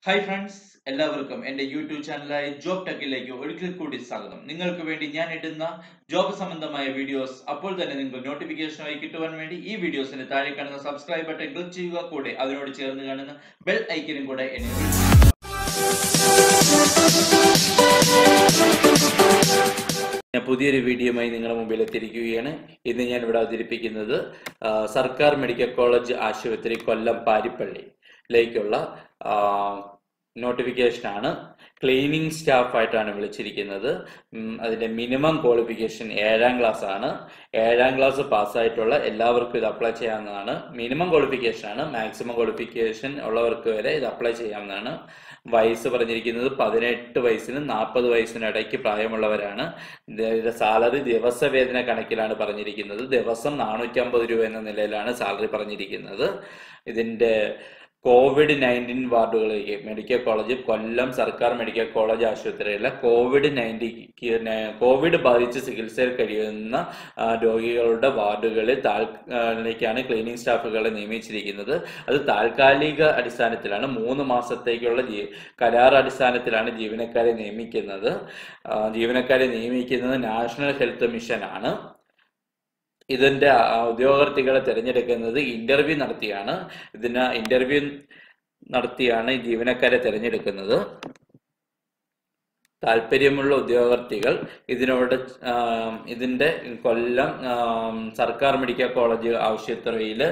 hi friends എല്ലാവർക്കും എൻ്റെ YouTube ചാനലായ job ടെക്കിലേക്ക് ഒരിക്കൽ കൂടി സ്വാഗതം നിങ്ങൾക്ക് വേണ്ടി ഞാൻ ഇടുന്ന ജോബ് സംബന്ധമായ വീഡിയോസ് അപ്പോൾ തന്നെ നിങ്ങൾക്ക് നോട്ടിഫിക്കേഷനായി കിട്ടുവാൻ വേണ്ടി ഈ വീഡിയോസിന് താഴെ കാണുന്ന സബ്സ്ക്രൈബ് ബട്ടൺ ക്ലിക്ക് ചെയ്യുക കൂടെ അതിനോട് ചേർന്ന് കാണുന്ന ബെൽ ഐക്കനും കൂടെ എന്നെ ഞാൻ പുതിയൊരു വീഡിയോയുമായി നിങ്ങളുടെ മുമ്പിൽ എത്തിയിരിക്കുകയാണ് ഇന്ന് ഞാൻ ഇവിടെ അവതരിപ്പിക്കുന്നത് ആ, സർക്കാർ മെഡിക്കൽ കോളേജ് ആശുപത്രി കൊല്ലം പാരിപ്പള്ളിയിലേക്കുള്ള നോട്ടിഫിക്കേഷനാണ് ക്ലീനിങ് സ്റ്റാഫ് ആയിട്ടാണ് വിളിച്ചിരിക്കുന്നത് ഉം, അതിന്റെ മിനിമം ക്വാളിഫിക്കേഷൻ ഏഴാം ക്ലാസ് ആണ് ഏഴാം ക്ലാസ് പാസ്സായിട്ടുള്ള എല്ലാവർക്കും ഇത് അപ്ലൈ ചെയ്യാവുന്നതാണ് മിനിമം ക്വാളിഫിക്കേഷൻ ആണ് മാക്സിമം ക്വാളിഫിക്കേഷൻ ഉള്ളവർക്ക് വരെ ഇത് അപ്ലൈ ചെയ്യാവുന്നതാണ് വയസ്സ് പറഞ്ഞിരിക്കുന്നത് പതിനെട്ട് വയസ്സിനും നാൽപ്പത് വയസ്സിനും ഇടയ്ക്ക് പ്രായമുള്ളവരാണ് ഇതിന്റെ സാലറി ദിവസവേതന കണക്കിലാണ് പറഞ്ഞിരിക്കുന്നത് ദിവസം നാനൂറ്റി അമ്പത് രൂപ എന്ന നിലയിലാണ് സാലറി പറഞ്ഞിരിക്കുന്നത് ഇതിന്റെ കോവിഡ് നയൻറ്റീൻ വാർഡുകളിലേക്ക് മെഡിക്കൽ കോളേജ് കൊല്ലം സർക്കാർ മെഡിക്കൽ കോളേജ് ആശുപത്രിയിലെ കോവിഡ് നയൻറ്റീക്ക് കോവിഡ് ബാധിച്ച് ചികിത്സയിൽ കഴിയുന്ന ആ, രോഗികളുടെ വാർഡുകളിൽ താൽക്കാലിലേക്കാണ് ക്ലീനിങ് സ്റ്റാഫുകളെ നിയമിച്ചിരിക്കുന്നത് അത് താൽക്കാലിക അടിസ്ഥാനത്തിലാണ് മൂന്ന് മാസത്തേക്കുള്ള ജീ കരാർ അടിസ്ഥാനത്തിലാണ് ജീവനക്കാരെ നിയമിക്കുന്നത് ആ, ജീവനക്കാരെ നിയമിക്കുന്നത് നാഷണൽ ഹെൽത്ത് മിഷൻ ആണ് ഇതിന്റെ ആ, ഉദ്യോഗാർത്ഥികളെ തിരഞ്ഞെടുക്കുന്നത് ഇന്റർവ്യൂ നടത്തിയാണ് ഇതിന് ഇന്റർവ്യൂ നടത്തിയാണ് ഈ ജീവനക്കാരെ തിരഞ്ഞെടുക്കുന്നത് താല്പര്യമുള്ള ഉദ്യോഗാർത്ഥികൾ ഇതിനോട് ആ, ഇതിന്റെ കൊല്ലം ആ, സർക്കാർ മെഡിക്കൽ കോളേജ് ആശുപത്രിയിൽ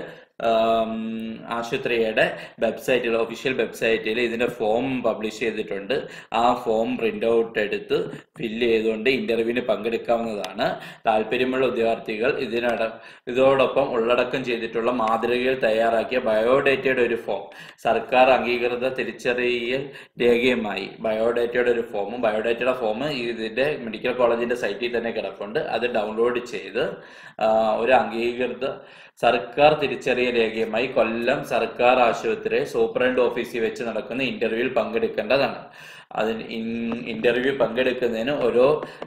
ആശുപത്രിയുടെ വെബ്സൈറ്റിൽ ഒഫീഷ്യൽ വെബ്സൈറ്റിൽ ഇതിന്റെ ഫോം പബ്ലിഷ് ചെയ്തിട്ടുണ്ട് ആ ഫോം പ്രിന്റ് ഔട്ട് എടുത്ത് ഫില്ല് ചെയ്തുകൊണ്ട് ഇന്റർവ്യൂവിന് പങ്കെടുക്കാവുന്നതാണ് താല്പര്യമുള്ള ഉദ്യോഗാർത്ഥികൾ ഇതിനട ഇതോടൊപ്പം ഉള്ളടക്കം ചെയ്തിട്ടുള്ള മാതൃകയിൽ തയ്യാറാക്കിയ ബയോഡേറ്റയുടെ ഒരു ഫോം സർക്കാർ അംഗീകൃത തിരിച്ചറിയൽ രേഖയുമായി ബയോഡേറ്റയുടെ ഒരു ഫോമും ബയോഡേറ്റയുടെ ഫോം ഇതിന്റെ മെഡിക്കൽ കോളേജിന്റെ സൈറ്റിൽ തന്നെ കിടപ്പുണ്ട് അത് ഡൗൺലോഡ് ചെയ്ത് ആ, ഒരു അംഗീകൃത സർക്കാർ തിരിച്ചറിയൽ രേഖയുമായി കൊല്ലം സർക്കാർ ആശുപത്രി സൂപ്രണ്ട് ഓഫീസിൽ വെച്ച് നടക്കുന്ന ഇന്റർവ്യൂവിൽ പങ്കെടുക്കേണ്ടതാണ് അതിന് ഇന്റർവ്യൂ പങ്കെടുക്കുന്നതിന് ഓരോ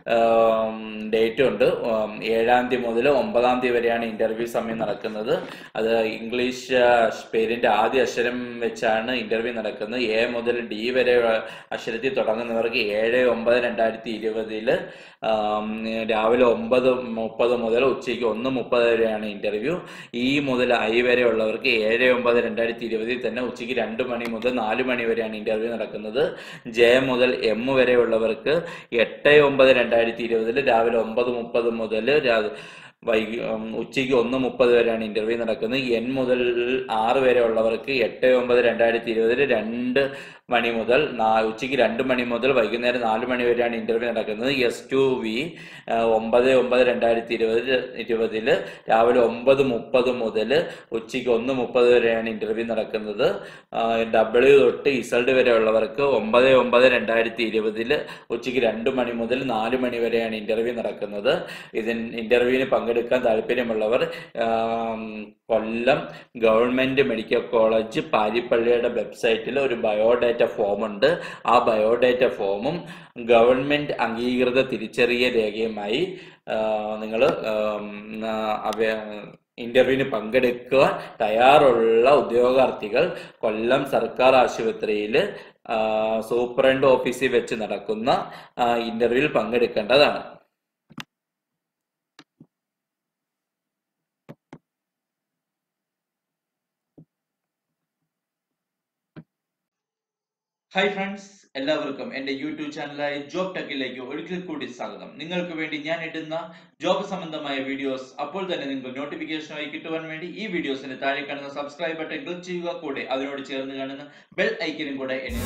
ഡേറ്റ് ഉണ്ട് ഉം, ഏഴാം തീയതി മുതൽ ഒമ്പതാം തീയതി വരെയാണ് ഇന്റർവ്യൂ സമയം നടക്കുന്നത് അത് ഇംഗ്ലീഷ് ആ, പേരിന്റെ ആദ്യ അക്ഷരം വെച്ചാണ് ഇന്റർവ്യൂ നടക്കുന്നത് എ മുതൽ ഡി വരെ അക്ഷരത്തിൽ തുടങ്ങുന്നവർക്ക് ഏഴ് ഒമ്പത് രണ്ടായിരത്തി ഇരുപതില് രാവിലെ ഒമ്പത് മുപ്പത് മുതൽ ഉച്ചയ്ക്ക് ഒന്ന് മുപ്പത് വരെയാണ് ഇന്റർവ്യൂ ഇ മുതൽ ഐ വരെ ഉള്ളവർക്ക് ഏഴ് ഒമ്പത് രണ്ടായിരത്തി ഇരുപതിൽ തന്നെ ഉച്ചയ്ക്ക് രണ്ട് മണി മുതൽ നാല് മണി വരെയാണ് ഇന്റർവ്യൂ നടക്കുന്നത് ജെ മുതൽ എം വരെ ഉള്ളവർക്ക് എട്ട് ഒമ്പത് രണ്ടായിരത്തി ഇരുപതിൽ രാവിലെ ഒമ്പത് മുപ്പത് മുതൽ വൈകി ഉം, ഉച്ചയ്ക്ക് ഒന്ന് മുപ്പത് വരെയാണ് ഇന്റർവ്യൂ നടക്കുന്നത് എൻ മുതൽ ആറ് വരെ ഉള്ളവർക്ക് എട്ട് ഒമ്പത് രണ്ടായിരത്തി ഇരുപതിൽ രണ്ട് മണി മുതൽ നാ- ഉച്ചയ്ക്ക് രണ്ട് മണി മുതൽ വൈകുന്നേരം നാല് മണി വരെയാണ് ഇന്റർവ്യൂ നടക്കുന്നത് എസ് ടു വി ഒമ്പത് ഒമ്പത് രണ്ടായിരത്തി ഇരുപത് ഇരുപതില് രാവിലെ ഒമ്പത് മുപ്പത് മുതൽ ഉച്ചയ്ക്ക് ഒന്ന് മുപ്പത് വരെയാണ് ഇന്റർവ്യൂ നടക്കുന്നത് ഡബ്ല്യു തൊട്ട് ഇസൾഡ് വരെ ഉള്ളവർക്ക് ഒമ്പത് ഒമ്പത് രണ്ടായിരത്തി ഇരുപതില് ഉച്ചയ്ക്ക് രണ്ട് മണി മുതൽ നാല് മണി വരെയാണ് ഇന്റർവ്യൂ നടക്കുന്നത് ഇതിന് ഇന്റർവ്യൂവിന് പങ്കെടുക്കാൻ താല്പര്യമുള്ളവർ ആം, കൊല്ലം ഗവൺമെന്റ് മെഡിക്കൽ കോളേജ് പാരിപ്പള്ളിയുടെ വെബ്സൈറ്റിൽ ഒരു ബയോഡാറ്റ ഫോം ഉണ്ട് ആ ബയോഡാറ്റ ഫോമും ഗവൺമെന്റ് അംഗീകൃത തിരിച്ചറിയൽ രേഖയുമായി നിങ്ങൾ ഇന്റർവ്യൂവിന് പങ്കെടുക്കുവാൻ തയ്യാറുള്ള ഉദ്യോഗാർത്ഥികൾ കൊല്ലം സർക്കാർ ആശുപത്രിയിൽ സൂപ്രണ്ട് ഓഫീസിൽ വെച്ച് നടക്കുന്ന ഇന്റർവ്യൂവിൽ പങ്കെടുക്കേണ്ടതാണ് ഹായ് ഫ്രണ്ട്സ് എല്ലാവർക്കും എൻ്റെ യൂട്യൂബ് ചാനലായ ജോബ് ടെക്കിലേക്ക് ഒരിക്കൽ കൂടി സ്വാഗതം നിങ്ങൾക്ക് വേണ്ടി ഞാൻ ഇടുന്ന ജോബ് സംബന്ധമായ വീഡിയോസ് അപ്പോൾ തന്നെ നിങ്ങൾക്ക് നോട്ടിഫിക്കേഷനായി കിട്ടുവാൻ വേണ്ടി ഈ വീഡിയോസിന് താഴെ കാണുന്ന സബ്സ്ക്രൈബ് ബട്ടൺ ക്ലിക്ക് ചെയ്യുക കൂടെ അതിനോട് ചേർന്ന് കാണുന്ന ബെൽ ഐക്കനും കൂടെ എന്നെ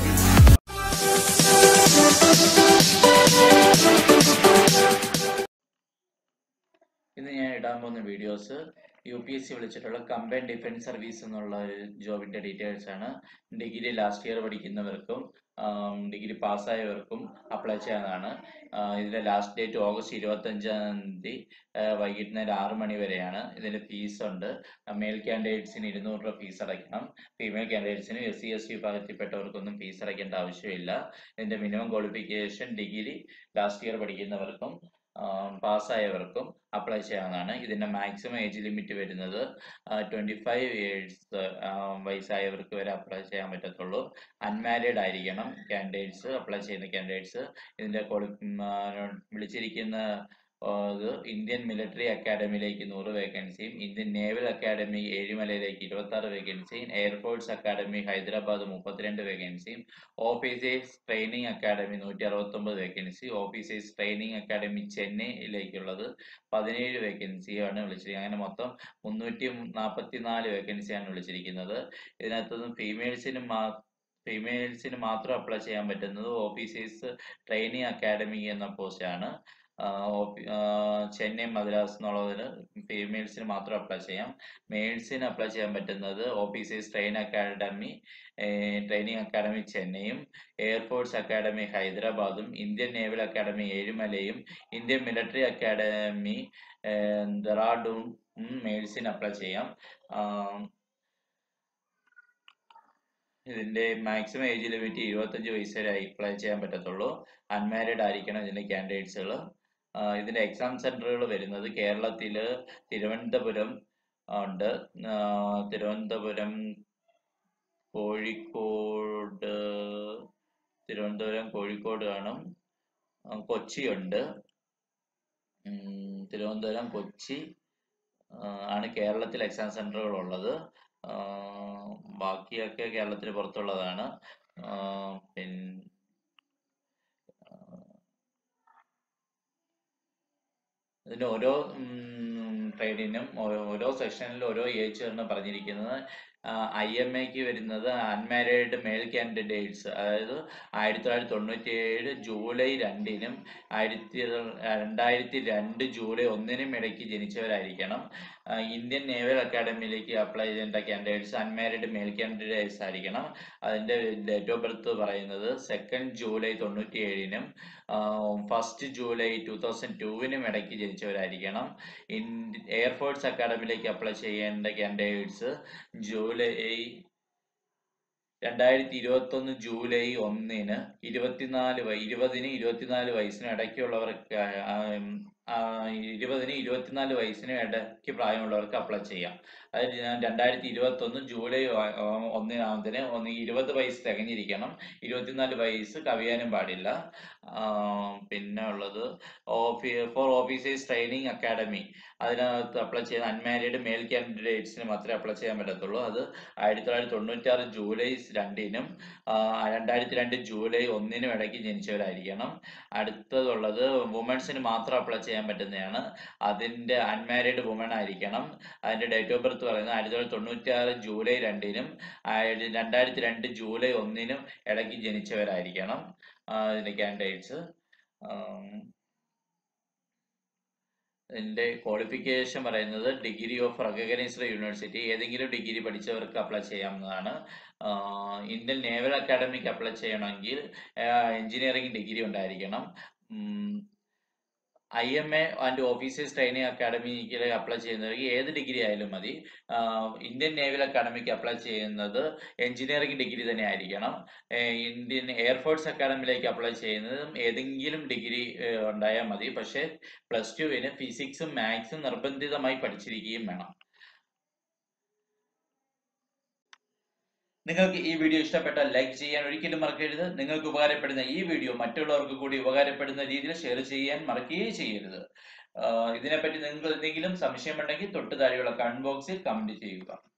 ഇന്ന് ഞാൻ ഇടാൻ പോകുന്ന videos U P S C വിളിച്ചിട്ടുള്ള കമ്പൈൻ ഡിഫൻസ് സർവീസ് എന്നുള്ള ഒരു ജോബിന്റെ ഡീറ്റെയിൽസ് ആണ് ഡിഗ്രി ലാസ്റ്റ് ഇയർ പഠിക്കുന്നവർക്കും ഡിഗ്രി പാസ്സായവർക്കും അപ്ലൈ ചെയ്യാവുന്നതാണ് ആഹ് ഇതിന്റെ ലാസ്റ്റ് ഡേറ്റ് ഓഗസ്റ്റ് ഇരുപത്തി അഞ്ചാം തീയതി വൈകുന്നേരം ആറ് മണി വരെയാണ് ഇതിന്റെ ഫീസ് ഉണ്ട് മെയിൽ കാൻഡിഡേറ്റ്സിന് ഇരുന്നൂറ് രൂപ ഫീസ് അടയ്ക്കണം ഫീമെയിൽ കാൻഡിഡേറ്റ്സിന് എസ് സി എസ് ടി വിഭാഗത്തിൽപ്പെട്ടവർക്കൊന്നും ഫീസ് അടയ്ക്കേണ്ട ആവശ്യമില്ല ഇതിന്റെ minimum qualification degree last year പഠിക്കുന്നവർക്കും പാസ്സായവർക്കും അപ്ലൈ ചെയ്യാവുന്നതാണ് ഇതിന്റെ മാക്സിമം ഏജ് ലിമിറ്റ് വരുന്നത് ട്വന്റി ഫൈവ് ഇയേഴ്സ് വയസ്സായവർക്ക് വരെ അപ്ലൈ ചെയ്യാൻ പറ്റത്തുള്ളൂ അൺമാരീഡ് ആയിരിക്കണം കാൻഡിഡേറ്റ്സ് അപ്ലൈ ചെയ്യുന്ന കാൻഡിഡേറ്റ്സ് ഇതിന്റെ ക്വാളി വിളിച്ചിരിക്കുന്ന ആ, ഇത് ഇന്ത്യൻ മിലിറ്ററി അക്കാഡമിയിലേക്ക് നൂറ് വേക്കൻസിയും ഇന്ത്യൻ നേവൽ അക്കാഡമി ഏഴിമലയിലേക്ക് ഇരുപത്തി ആറ് വേക്കൻസിയും എയർഫോഴ്സ് അക്കാഡമി ഹൈദരാബാദ് മുപ്പത്തിരണ്ട് വേക്കൻസിയും ഓഫീസേഴ്സ് ട്രെയിനിങ് അക്കാഡമി നൂറ്റി അറുപത്തൊമ്പത് വേക്കൻസി ഓഫീസേഴ്സ് ട്രെയിനിങ് അക്കാഡമി ചെന്നൈയിലേക്കുള്ളത് പതിനേഴ് വേക്കൻസിയാണ് വിളിച്ചിരിക്കുന്നത് അങ്ങനെ മൊത്തം മുന്നൂറ്റി നാൽപ്പത്തി നാല് വേക്കൻസിയാണ് വിളിച്ചിരിക്കുന്നത് ഇതിനകത്തുനിന്ന് ഫീമെയിൽസിന് മാ ഫീമെയിൽസിന് മാത്രം അപ്ലൈ ചെയ്യാൻ പറ്റുന്നത് ഓഫീസേഴ്സ് ട്രെയിനിങ് അക്കാഡമി എന്ന പോസ്റ്റാണ് ചെന്നൈ മദ്രാസ് എന്നുള്ളതിന് ഫീമെയിൽസിന് മാത്രം അപ്ലൈ ചെയ്യാം മെയിൽസിന് അപ്ലൈ ചെയ്യാൻ പറ്റുന്നത് officers train academy training academy ചെന്നൈയും എയർഫോഴ്സ് അക്കാഡമി ഹൈദരാബാദും ഇന്ത്യൻ നേവൽ അക്കാഡമി ഏഴുമലയും ഇന്ത്യൻ മിലിറ്ററി അക്കാഡമി ദറാഡൂൺ മെയിൽസിന് അപ്ലൈ ചെയ്യാം ആം, ഇതിന്റെ മാക്സിമം ഏജ് ലിമിറ്റ് ഇരുപത്തഞ്ച് വയസ്സ് വരെ അപ്ലൈ ചെയ്യാൻ പറ്റത്തുള്ളൂ അൺമാരീഡ് ആയിരിക്കണം ഇതിന്റെ കാൻഡിഡേറ്റ്സുകൾ ഇതിന്റെ എക്സാം സെന്ററുകൾ വരുന്നത് കേരളത്തില് തിരുവനന്തപുരം ഉണ്ട് ആ, തിരുവനന്തപുരം കോഴിക്കോട് തിരുവനന്തപുരം കോഴിക്കോട് കാണും ആ, കൊച്ചിയുണ്ട് ഉം, തിരുവനന്തപുരം കൊച്ചി ആ, ആണ് കേരളത്തിൽ എക്സാം സെന്ററുകൾ ഉള്ളത് ആ, ബാക്കിയൊക്കെ കേരളത്തിന് പുറത്തുള്ളതാണ് ആ, പിൻ ഇതിന്റെ ഓരോ ട്രേഡിനും ഓരോ സെക്ഷനിലും ഓരോ ഏജ് ആണ് പറഞ്ഞിരിക്കുന്നത് ഐ എം എക്ക് വരുന്നത് അൺമാരീഡ് മെയിൽ കാൻഡിഡേറ്റ്സ് അതായത് ആയിരത്തി തൊള്ളായിരത്തി തൊണ്ണൂറ്റി ഏഴ് ജൂലൈ രണ്ടിനും ആയിരത്തി രണ്ടായിരത്തി രണ്ട് ജൂലൈ ഒന്നിനും ഇടയ്ക്ക് ജനിച്ചവരായിരിക്കണം ആ, ഇന്ത്യൻ നേവൽ അക്കാഡമിയിലേക്ക് അപ്ലൈ ചെയ്യേണ്ട കാൻഡിഡേറ്റ്സ് അൺമാരീഡ് മെയിൽ കാൻഡിഡേറ്റ്സ് ആയിരിക്കണം അതിന്റെ ഡേറ്റ് ഓഫ് ബർത്ത് പറയുന്നത് സെക്കൻഡ് ജൂലൈ തൊണ്ണൂറ്റി ഏഴിനും ഫസ്റ്റ് ജൂലൈ ടൂ തൗസൻഡ് ടൂവിനും ഇടയ്ക്ക് ജനിച്ചവരായിരിക്കണം ഇന്ത്യ എയർഫോഴ്സ് അക്കാഡമിയിലേക്ക് അപ്ലൈ ചെയ്യേണ്ട കാൻഡിഡേറ്റ്സ് ജൂലൈ രണ്ടായിരത്തി ഇരുപത്തി ഒന്ന് ജൂലൈ ഒന്നിന് ഇരുപത്തിനാല് വയ ഇരുപതിന് ഇരുപത്തിനാല് വയസ്സിനും ഇടയ്ക്കുള്ളവർക്ക് ആ, ഉം, ആ, ഇരുപതിന് ഇരുപത്തിനാല് വയസ്സിനും ഇടയ്ക്ക് പ്രായമുള്ളവർക്ക് അപ്ലൈ ചെയ്യാം അതായത് ഞാൻ രണ്ടായിരത്തി ഇരുപത്തി ഒന്ന് ജൂലൈ ഒ- ഒ- ഒന്നിനാമതിന് ഒന്ന് ഇരുപത് വയസ്സ് തികഞ്ഞിരിക്കണം ഇരുപത്തിനാല് വയസ്സ് കവിയാനും പാടില്ല ആ, പിന്നെ ഉള്ളത് ഓഫീ ഫോർ ഓഫീസേഴ്സ് ട്രെയിനിങ് അക്കാഡമി അതിനകത്ത് അപ്ലൈ ചെയ്യുന്ന അൺമാരീഡ് മെയിൽ കാൻഡിഡേറ്റ്സിന് മാത്രമേ അപ്ലൈ ചെയ്യാൻ പറ്റത്തുള്ളൂ അത് ആയിരത്തി തൊള്ളായിരത്തി തൊണ്ണൂറ്റി ആറ് ജൂലൈ രണ്ടിനും ആ, രണ്ടായിരത്തി രണ്ട് ജൂലൈ ഒന്നിനും ഇടയ്ക്ക് ജനിച്ചവരായിരിക്കണം അടുത്തതുള്ളത് വുമൻസിന് മാത്രം അപ്ലൈ ചെയ്യാൻ പറ്റുന്നതാണ് അതിന്റെ അൺമാരീഡ് വുമൺ ആയിരിക്കണം അതിന്റെ ഡേറ്റ് ഓഫ് ബർത്ത് പറയുന്നത് ആയിരത്തി തൊള്ളായിരത്തി തൊണ്ണൂറ്റി ആറ് ജൂലൈ രണ്ടിനും ആയിരത്തി രണ്ടായിരത്തി രണ്ട് ജൂലൈ ഒന്നിനും ഇടയ്ക്ക് ജനിച്ചവരായിരിക്കണം ആ, ഇതിന്റെ കാൻഡിഡേറ്റ്സ് ഇതിന്റെ ക്വാളിഫിക്കേഷൻ പറയുന്നത് ഡിഗ്രി ഓഫ് റെക്കഗ്നൈസ്ഡ് യൂണിവേഴ്സിറ്റി ഏതെങ്കിലും ഡിഗ്രി പഠിച്ചവർക്ക് അപ്ലൈ ചെയ്യാവുന്നതാണ് ആഹ് ഇന്ത്യൻ നേവൽ അക്കാഡമിക്ക് അപ്ലൈ ചെയ്യണമെങ്കിൽ എഞ്ചിനീയറിംഗ് ഡിഗ്രി ഉണ്ടായിരിക്കണം I M A and officers training അക്കാഡമിക്ക് അപ്ലൈ ചെയ്യുന്നവർക്ക് ഏത് ഡിഗ്രി ആയാലും മതി ആഹ് ഇന്ത്യൻ നേവൽ അക്കാഡമിക്ക് അപ്ലൈ ചെയ്യുന്നത് എഞ്ചിനീയറിംഗ് ഡിഗ്രി തന്നെ ആയിരിക്കണം ഏഹ് ഇന്ത്യൻ എയർഫോഴ്സ് അക്കാഡമിയിലേക്ക് അപ്ലൈ ചെയ്യുന്നതും ഏതെങ്കിലും ഡിഗ്രി ഉണ്ടായാൽ മതി പക്ഷേ പ്ലസ് ടുവിന് ഫിസിക്സും മാത്സും നിർബന്ധിതമായി പഠിച്ചിരിക്കുകയും വേണം നിങ്ങൾക്ക് ഈ വീഡിയോ ഇഷ്ടപ്പെട്ടാൽ ലൈക്ക് ചെയ്യാൻ ഒരിക്കലും മറക്കരുത് നിങ്ങൾക്ക് ഉപകാരപ്പെടുന്ന ഈ വീഡിയോ മറ്റുള്ളവർക്ക് കൂടി ഉപകാരപ്പെടുന്ന രീതിയിൽ ഷെയർ ചെയ്യാൻ മറക്കുകയും ചെയ്യരുത് ആഹ് ഇതിനെപ്പറ്റി നിങ്ങൾക്ക് എന്തെങ്കിലും സംശയമുണ്ടെങ്കിൽ തൊട്ട് താഴെയുള്ള കമന്റ് ബോക്സിൽ കമന്റ് ചെയ്യുക